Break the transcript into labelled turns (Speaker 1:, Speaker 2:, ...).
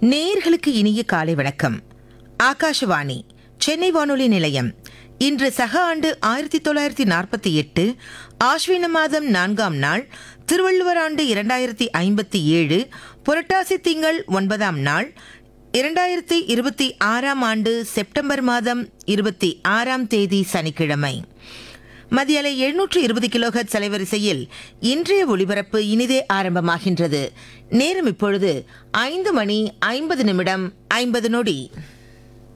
Speaker 1: நேயர்களுக்கு இனிய காலை வணக்கம் ஆகாஷவாணி சென்னை வானொலி நிலையம் இன்று சக ஆண்டு ஆயிரத்தி தொள்ளாயிரத்தி நாற்பத்தி எட்டு ஆஸ்வின மாதம் நான்காம் நாள் திருவள்ளுவர் ஆண்டு இரண்டாயிரத்தி ஐம்பத்தி ஏழு புரட்டாசி திங்கள் ஒன்பதாம் நாள் இரண்டாயிரத்தி இருபத்தி ஆறாம் ஆண்டு செப்டம்பர் மாதம் இருபத்தி ஆறாம் தேதி சனிக்கிழமை மதியலை எழுநூற்று இருபது கிலோஹெட் அலைவரிசையில் இன்றைய ஒளிபரப்பு இனிதே ஆரம்பமாகின்றது நேரம் இப்பொழுது ஐந்து மணி ஐம்பது நிமிடம் ஐம்பது நொடி